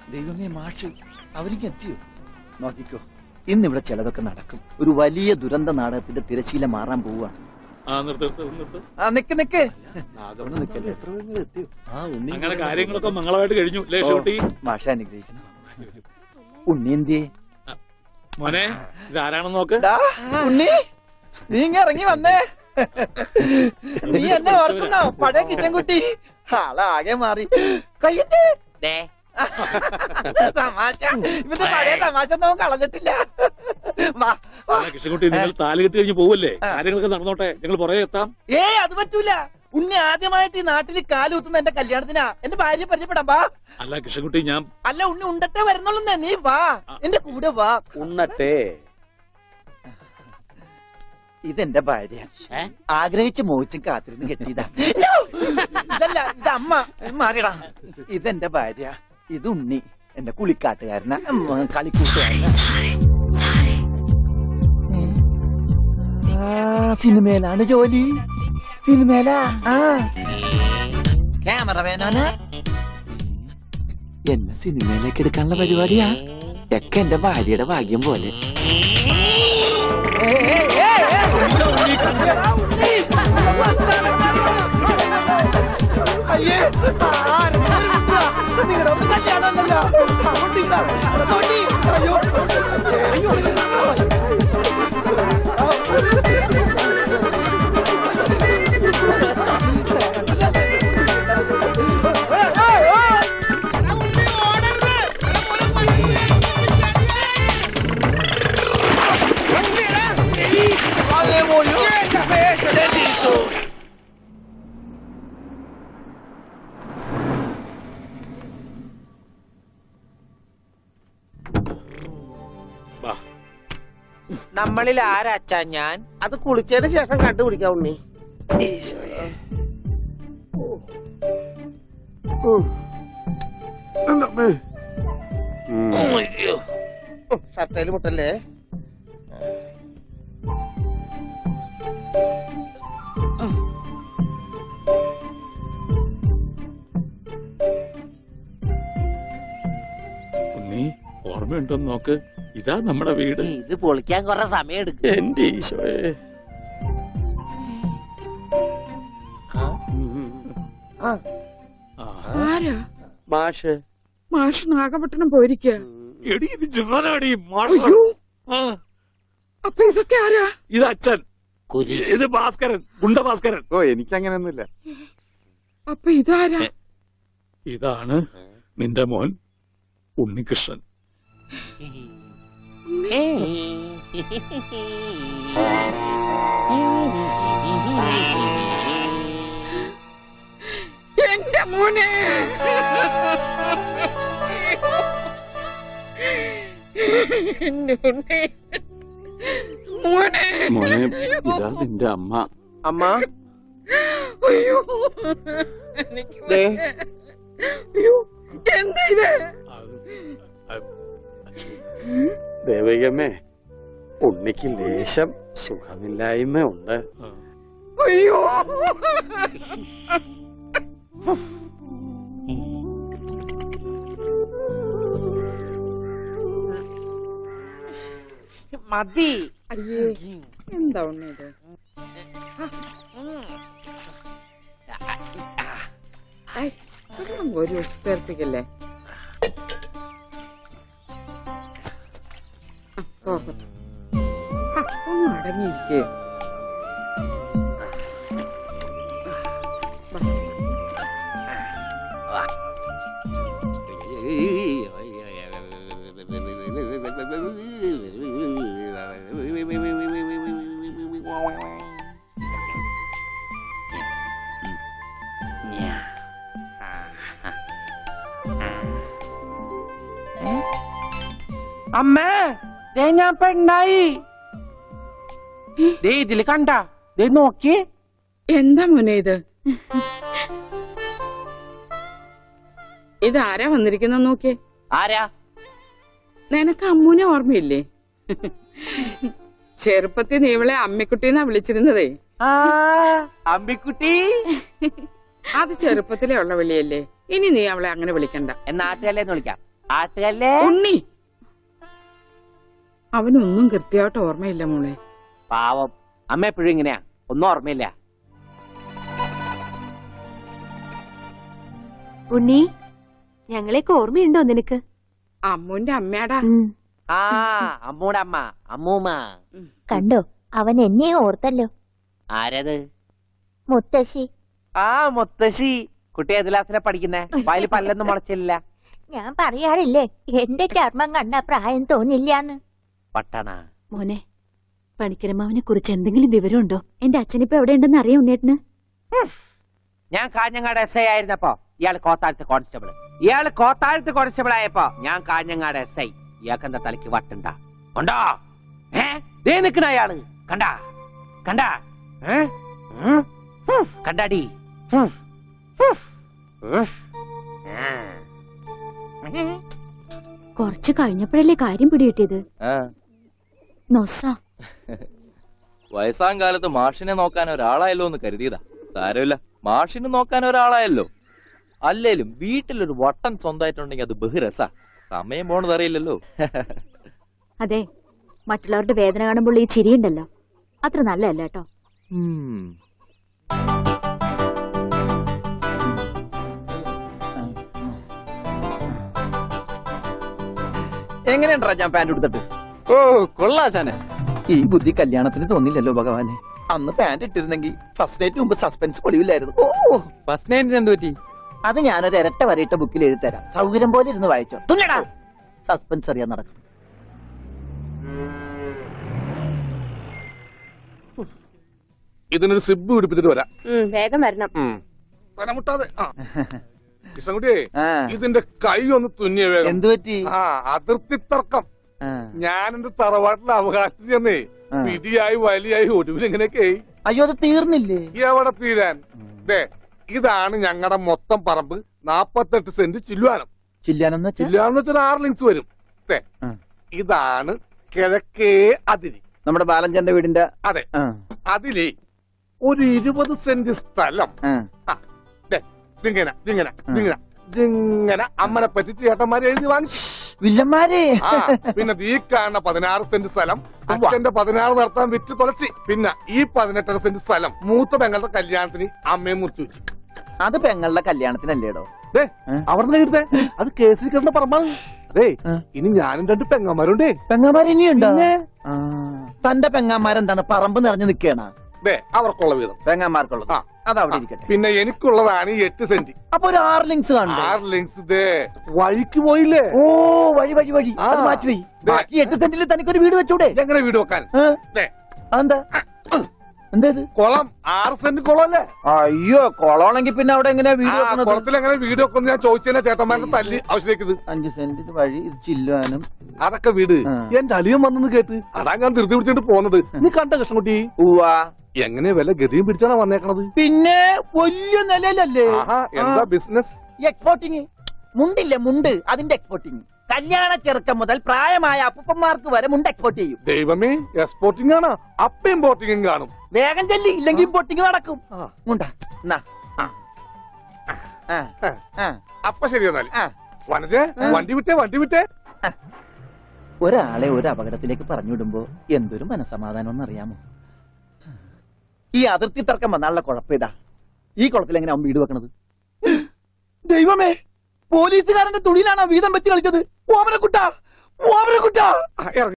ദൈവമേ മാഷ് അവർക്ക് എത്തിയോ നോക്കിക്കോ ഇന്നിവിടെ ചിലതൊക്കെ നടക്കും ഒരു വലിയ ദുരന്ത നാടകത്തിന്റെ തിരശീല മാറാൻ പോവുകയാണ് ആ നിർത്ത് നിർത്ത് നിർത്ത് ആ നിക്ക് നിക്ക് നാഗവണ്ണം നിക്കല്ലേ. എത്ര പേര് എത്തിയോ ആ ഉണ്ണി അങ്ങനെ കാര്യങ്ങളൊക്കെ മംഗളമായിട്ട് കഴിഞ്ഞു ലേ ഷോട്ടി മാഷ അനുഗ്രഹിക്കണം ഉണ്ണി എന്തിയേ മോനെ ഇതാരാണെന്ന് നോക്ക് ദാ, ഉണ്ണി നീ ഇങ്ങ ഇറങ്ങി വന്നേ നീ എന്നെ ഓർക്കുന്നോ പഴയ കിച്ചൻ കുട്ടി ആളാകെ മാറി കയ്യത്തെ തമാശ ഇവന്റെ പഴയ തമാശ ഒന്നും അവൻ കളഞ്ഞിട്ടില്ല വാ, വാ. അല്ല, കൃഷ്ണൻകുട്ടി നിങ്ങൾ താലി കെട്ടി കഴിഞ്ഞ് പോവല്ലേ കാര്യങ്ങളൊക്കെ നടന്നോട്ടെ ഞങ്ങൾ പുറകെ എത്താം ഏയ് അത് പറ്റൂല ഉണ്ണി ആദ്യമായിട്ട് ഈ നാട്ടിൽ കാലുകുത്തുന്ന എന്റെ കല്യാണത്തിനാ എന്റെ ഭാര്യ പരിചയപ്പെടാം വാ അല്ല കൃഷ്ണൻകുട്ടി ഞാൻ അല്ല ഉണ്ണി ഉണ്ടട്ടെ വരുന്നുള്ളൂ നീ വാ എന്റെ കൂടെ വാ ഉണ്ണട്ടെ ഇതെന്റെ ഭാര്യ ആഗ്രഹിച്ച് മോഹിച്ചും കാത്തിരുന്ന് കെട്ടിയതാ No! ഇതല്ല ഇത് അമ്മ മാറിയടാ ഇതെന്റെ ഭാര്യ ഇത് ഉണ്ണി എന്റെ കുളിക്കാട്ടുകാരന കളിക്കൂട്ടുകാരന ആ സിനിമയിലാണ് ജോലി സിനിമയിലാ ആ ക്യാമറമാനാണ് എന്നെ സിനിമയിലേക്ക് എടുക്കാനുള്ള പരിപാടിയാ ഒക്കെ എന്റെ ഭാര്യയുടെ ഭാഗ്യം പോലെ അയ്യേ നിങ്ങളുടെ ഒന്നും കല്യാണമല്ലല്ലോ അങ്ങോട്ട് ഇതാ. അവിടെ തോണ്ടി. അയ്യോ അയ്യോ വാ നമ്മളിൽ ആരാച്ചാ ഞാൻ അത് കുളിച്ചതിന് ശേഷം കണ്ടുപിടിക്കാം ഉണ്ണി ഷർട്ടയിൽ മുട്ടല്ലേ ഉണ്ണി ഓർമ്മയുണ്ടോന്ന് നോക്ക് ഇതാ നമ്മുടെ വീട് ഇത് പൊളിക്കാൻ കുറെ സമയം എടുക്കും എന്റെ ഈശോയെ ആ. ആരാ മാഷ് മാഷ് നാഗപട്ടണം പോയിരിക്ക എടി ഇത് ഞാനാടി മാഷ ആ, അപ്പൊ ഇതൊക്കെ ആരാ ഇത് അച്ഛൻ ഇത് ഭാസ്കരൻ ഗുണ്ട ഭാസ്കരൻ ഓ എനിക്കങ്ങനെയൊന്നുമില്ല അപ്പൊ ഇതാരാ ഇതാണ് നിന്റെ മോൻ ഉണ്ണികൃഷ്ണൻ എന്റെ മോനെ എന്റെ ഉണ്ണി. മോനെ മോനെ ഇതാ നിന്റെ അമ്മ അമ്മ അയ്യോ എനിക്ക് ദേ. വയ്യ. അയ്യോ എന്താ ഇത് ദേവികമ്മേ ഉണ്ണിക്ക് ലേശം സുഖമില്ലായ്മ ഉണ്ട് അയ്യോ മതി അയ്യേ എന്താ ഉണ്ണി ഇത് ഐ, വെള്ളം ഒരു ഉത്തേർപ്പിക്കല്ലേ പോകട്ടെ ആ, ഒന്ന് അടങ്ങിയിരിക്കേ അമ്മേ ദേ ഞാൻ പെണ്ണായി ദേ ഇതില് കണ്ട ദേ നോക്കി എന്താ മോനെ ഇത് ഇതാരാ വന്നിരിക്കുന്ന നോക്കിയേ ആരാ നിനക്ക് അമ്മൂനെ ഓർമ്മയില്ലേ ചെറുപ്പത്തിൽ നീ ഇവളെ അമ്മിക്കുട്ടിന്നാ വിളിച്ചിരുന്നതേ ആ അമ്പിക്കുട്ടി അത് ചെറുപ്പത്തിലേ ഉള്ള വിളിയല്ലേ ഇനി നീ അവളെ അങ്ങനെ വിളിക്കണ്ട നാട്ടുകാരേന്ന് വിളിക്കാം ആട്ടുകല്ലേ ഉണ്ണി അവനൊന്നും കൃത്യമായിട്ട് ഓർമ്മയില്ല മോളെ പാവം അമ്മ എപ്പോഴും ഇങ്ങനെയാ ഒന്നും ഓർമ്മയില്ല ഉണ്ണി ഞങ്ങളെയൊക്കെ ഓർമ്മയുണ്ടോ നിനക്ക് അമ്മുന്റെ അമ്മയാടാ ആ അമ്മൂടെ അമ്മ അമ്മൂമ്മ കണ്ടോ അവൻ എന്നെ ഓർത്തല്ലോ ആരത് മുത്തശ്ശി ആ മുത്തശ്ശി കുട്ടി ഏത് ക്ലാസ്സിലാ പഠിക്കുന്നേ വായിൽ പല്ലൊന്നും മുളച്ചില്ല ഞാൻ പറയാറില്ലേ എന്റെ ചർമ്മം കണ്ട പ്രായം തോന്നില്ലാന്ന് പട്ടണ മോനെ പണിക്കരമാവിനെ കുറിച്ച് എന്തെങ്കിലും വിവരമുണ്ടോ എന്റെ അച്ഛനിപ്പോ എവിടെ ഉണ്ടെന്ന് അറിയാം ഉണ്ണേട്ടന് ഞാൻ കാഞ്ഞങ്ങാട് എസ് ഐ ആയിരുന്നപ്പോ ഇയാള് കോത്താഴത്ത് കോൺസ്റ്റബിൾ ഇയാള് കോത്താഴത്ത് കോൺസ്റ്റബിൾ ആയപ്പോ ഞാൻ കാഞ്ഞങ്ങാട് എസ് ഐ ഇയാൾക്ക് എന്താ തലയ്ക്ക് വട്ടുണ്ടാ ഉണ്ടോ ഏ ദേ നിക്കണ അയാള് കണ്ടാ കണ്ടാ ഏ? ഉം? ഉം. കണ്ടാടി ഉം. ഉം. ഉം. ഉം. കുറച്ച് കഴിഞ്ഞപ്പോഴല്ലേ കാര്യം പിടികിട്ടിയത് നൊസ വയസ്സാം കാലത്ത് മാഷിനെ നോക്കാൻ ഒരാളായല്ലോ എന്ന് കരുതിയതാ സാരമില്ല മാഷിനെ നോക്കാൻ ഒരാളായല്ലോ അല്ലേലും വീട്ടിലൊരു വട്ടൻ സ്വന്തമായിട്ടുണ്ടെങ്കിൽ അത് ബഹുരസ സമയം പോണത് അറിയില്ലല്ലോ അതെ മറ്റുള്ളവരുടെ വേദന കാണുമ്പോൾ ഈ ചിരിയുണ്ടല്ലോ അത്ര നല്ലതല്ല കേട്ടോ ഉം. എങ്ങനെയുണ്ടാ ഞാൻ പാന്റ് എടുത്തിട്ട് ഓ കൊള്ളാശാനെ ഈ ബുദ്ധി കല്യാണത്തിന് തോന്നില്ലല്ലോ ഭഗവാനെ അന്ന് പാന്റ് ഇട്ടിരുന്നെങ്കിൽ ഫസ്റ്റ് നൈറ്റ് മുമ്പ് സസ്പെൻസ് പൊളിവില്ലായിരുന്നു ഓ ഫസ്റ്റ് നൈറ്റിന് എന്ത് പറ്റി അത് ഞാനൊരു ഇരട്ട വരയിട്ട ബുക്കിൽ എഴുതി തരാം സൗകര്യം പോലെ ഇരുന്ന് വായിച്ചോ തുന്നടാ സസ്പെൻസ് അറിയാൻ നടക്കും ഇതിനൊരു സിബ് പിടിപ്പിച്ചിട്ട് വരാം വേഗം വരണം തലമുട്ടാതെ ആ കൃഷ്ണൻകുട്ടിയെ ആ ഇതിന്റെ കൈ ഒന്ന് തുന്നിയ വേഗം എന്തു പറ്റി ആ അതിർത്തി തർക്കം ആ, ഞാൻ എന്റെ തറവാട്ടിലെ അവകാശം ചെന്നേ ആ. പിടിയായി വലിയായി ഒടുവിൽ ഇങ്ങനെയൊക്കെ അയ്യോ അത് തീർന്നില്ലേ എവിടെ തീരാൻ ദേ ഇതാണ് ഞങ്ങളുടെ മൊത്തം പറമ്പ് നാപ്പത്തെട്ട് സെന്റ് ചില്ലുവാനം ചില്ലാനെന്ന് വെച്ചാ ചില്ലുവാനം വെച്ചാൽ ആറ് ലിങ്സ് വരും ദേ ആ. ഇതാണ് കിഴക്കേ അതിരി നമ്മുടെ ബാലഞ്ചന്റെ വീടിന്റെ അതെ ആ, അതിലേ ഒരു ഇരുപത് സെന്റ് സ്ഥലം ആ. ഇങ്ങനെ ഇങ്ങനെ ഇങ്ങനെ ഇങ്ങനെ അമ്മനെ പറ്റി ചേട്ടന്മാരെ എഴുതി വാങ്ങിച്ചു വില്ലന്മാരെ ആ പിന്നെ ഈ കാണുന്ന പതിനാറ് സെന്റ് സ്ഥലം അച്ഛന്റെ പതിനാറ് നടത്താൻ വിറ്റ് തുളച്ചി പിന്നെ ഈ പതിനെട്ടര സെന്റ് സ്ഥലം മൂത്ത പെങ്ങളുടെ കല്യാണത്തിന് അമ്മയെ മുറിച്ചു വെച്ചു അത് പെങ്ങളുടെ കല്യാണത്തിനല്ലേടോ അവിടെ കിട്ടേ അത് കേസിൽ കിടന്ന പറമ്പാണ് അതെ ആ. ഇനി ഞാനും രണ്ട് പെങ്ങന്മാരുണ്ടേ പെങ്ങാമാർ ഇനിയുണ്ടോ പിന്നെ? ആ, തന്റെ പെങ്ങാമാരെന്താണ് പറമ്പ് നിറഞ്ഞു നിൽക്കണ ദേ അവർക്കുള്ള വീതം പെങ്ങാമാർക്കുള്ളത് ആ. അത് അവിടെ ഇരിക്കട്ടെ പിന്നെ എനിക്കുള്ളതാണ് ഈ എട്ട് സെന്റ് അപ്പൊ ഒരു ആറ് ലിങ്സ് കാണണ്ടേ ആറ് ലിങ്സ് ദേ വഴിക്ക് പോയില്ലേ ഓ വഴി വഴി വഴി ആ. അത് മാറ്റി പോയി ദേ. ബാക്കി എട്ട് സെന്റിൽ തനിക്കൊരു വീട് വെച്ചൂടെ എങ്ങനെ വീട് വെക്കാൻ ഏ? ദേ. അതെന്താ എന്താ ഇത് കുളം ആറ് സെന്റ് കുളം അല്ലേ അയ്യോ കൊളമാണെങ്കിൽ പിന്നെ അവിടെ എങ്ങനെയാ വീട് ആ വെക്കണത് കുളത്തിൽ എങ്ങനെ വീട് വെക്കുന്നു ഞാൻ ചോദിച്ചതിനെ ചേട്ടന്മാരുടെ തല്ലി ആവശ്യത്തേക്ക് അഞ്ച് സെന്റ് ഇത് വഴി ഇത് ചില്ലുവാനും അതൊക്കെ വീട് ആ. എന്റെ അളിയൻ വന്നെന്ന് കേട്ട് അതാ ഞാൻ ധൃതി പിടിച്ചിട്ട് പോന്നത് നീ കണ്ട കൃഷ്ണൻകുട്ടി ഉവാ എങ്ങനെ വല്ല ഗതിയും പിടിച്ചാണ് വന്നേക്കണത് പിന്നെ വലിയ നിലയിലല്ലേ ആഹാ എന്താ ബിസിനസ് എക്സ്പോർട്ടിങ് മുണ്ടില്ലേ മുണ്ട് അതിന്റെ എക്സ്പോർട്ടിങ് കല്യാണ ചെറുക്കം മുതൽ പ്രായമായ അപ്പൂപ്പന്മാർക്ക് വരെ മുണ്ട് എക്സ്പോർട്ട് ചെയ്യും ദൈവമേ എക്സ്പോർട്ടിംഗ് ആണ് അപ്പ ഇമ്പോർട്ടിംഗും കാണും വേഗം ചെല്ലി ഇല്ലെങ്കിൽ ഇമ്പോർട്ടിങ് നടക്കും ആ. മുണ്ട എന്നാ. ആ. ആ. ആ. അപ്പൊ ശരി എന്നാൽ ആ. വനജേ ആ. വണ്ടി വിട്ടേ വണ്ടി വിട്ടേ ഒരാളെ ഒരു അപകടത്തിലേക്ക് പറഞ്ഞുവിടുമ്പോ എന്തൊരു മനസമാധാനം എന്നറിയാമോ ഈ അതിർത്തി തർക്കം വന്നാലുള്ള കുഴപ്പമിതാ ഈ കുളത്തിൽ എങ്ങനെ അവൻ വീട് വെക്കണത് ദൈവമേ പോലീസുകാരന്റെ തുണിയിലാണ് വീതം വെച്ച് കളിച്ചത് ഓമനക്കുട്ട ഓമനക്കുട്ട ആ, ഇറങ്ങ്.